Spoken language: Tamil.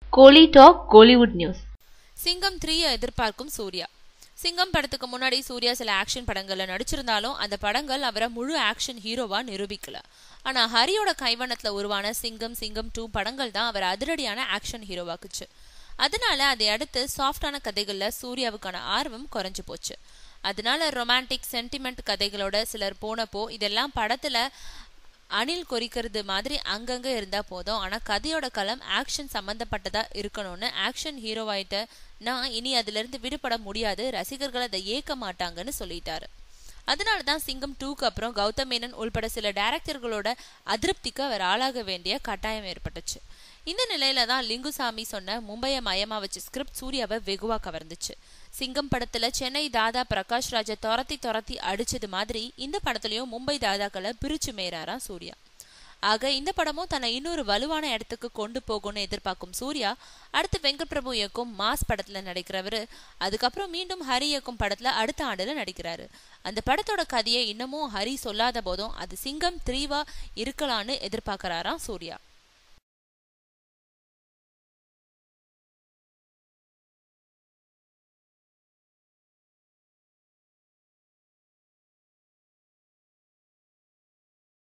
கோலி டாக் கோலிவுட் நியூஸ் சிங்கம் த்ரீயை எதிர்பார்க்கும் சூர்யா சிங்கம் படத்துக்கு முன்னாடி சூர்யா சில ஆக்ஷன் படங்கள்ல நடிச்சிருந்தாலும் அந்த படங்கள் அவரை முழு ஆக்ஷன் ஹீரோவா நிரூபிக்கல ஆனா ஹரியோட கைவண்ணத்துல உருவான சிங்கம் சிங்கம் டூ படங்கள் தான் அவர் அதிரடியான ஆக்ஷன் ஹீரோவாக்குச்சு அதனால அதை அடுத்து சாஃப்டான கதைகள்ல சூர்யாவுக்கான ஆர்வம் குறைஞ்சு போச்சு அதனால ரொமான்டிக் சென்டிமெண்ட் கதைகளோட சிலர் போனப்போ இதெல்லாம் படத்துல அணில் கொறிக்கிறது மாதிரி அங்கங்க இருந்தா போதும் ஆனா கதையோட களம் ஆக்ஷன் சம்பந்தப்பட்டதா இருக்கணும்னு ஆக்ஷன் ஹீரோவாயிட்ட நான் இனி அதுல இருந்து விடுபட முடியாது ரசிகர்கள் அதை ஏற்க மாட்டாங்கன்னு சொல்லிட்டாரு அதனால தான் சிங்கம் டூக்கு அப்புறம் கௌதம் மேனன் உள்பட சில டைரக்டர்களோட அதிருப்திக்கு அவர் ஆளாக வேண்டிய கட்டாயம் ஏற்பட்டுச்சு இந்த நிலையில தான் லிங்குசாமி சொன்ன மும்பையை மயமா வச்சு ஸ்கிரிப்ட் சூர்யாவை வெகுவா கவர்ந்துச்சு சிங்கம் படத்துல சென்னை தாதா பிரகாஷ் ராஜை துரத்தி துரத்தி அடிச்சது மாதிரி இந்த படத்துலயும் மும்பை தாதாக்களை பிரிச்சு மேறாராம் சூர்யா ஆக இந்த படமும் தன்னை இன்னொரு வலுவான இடத்துக்கு கொண்டு போகும்னு எதிர்பார்க்கும் சூர்யா அடுத்து வெங்கட் பிரபு இயக்கும் மாஸ் படத்துல நடிக்கிறவரு அதுக்கப்புறம் மீண்டும் ஹரி இயக்கும் படத்துல அடுத்த ஆண்டுல நடிக்கிறாரு அந்த படத்தோட கதையை இன்னமும் ஹரி சொல்லாத போதும் அது சிங்கம் த்ரீவா இருக்கலான்னு எதிர்பார்க்கறாராம் சூர்யா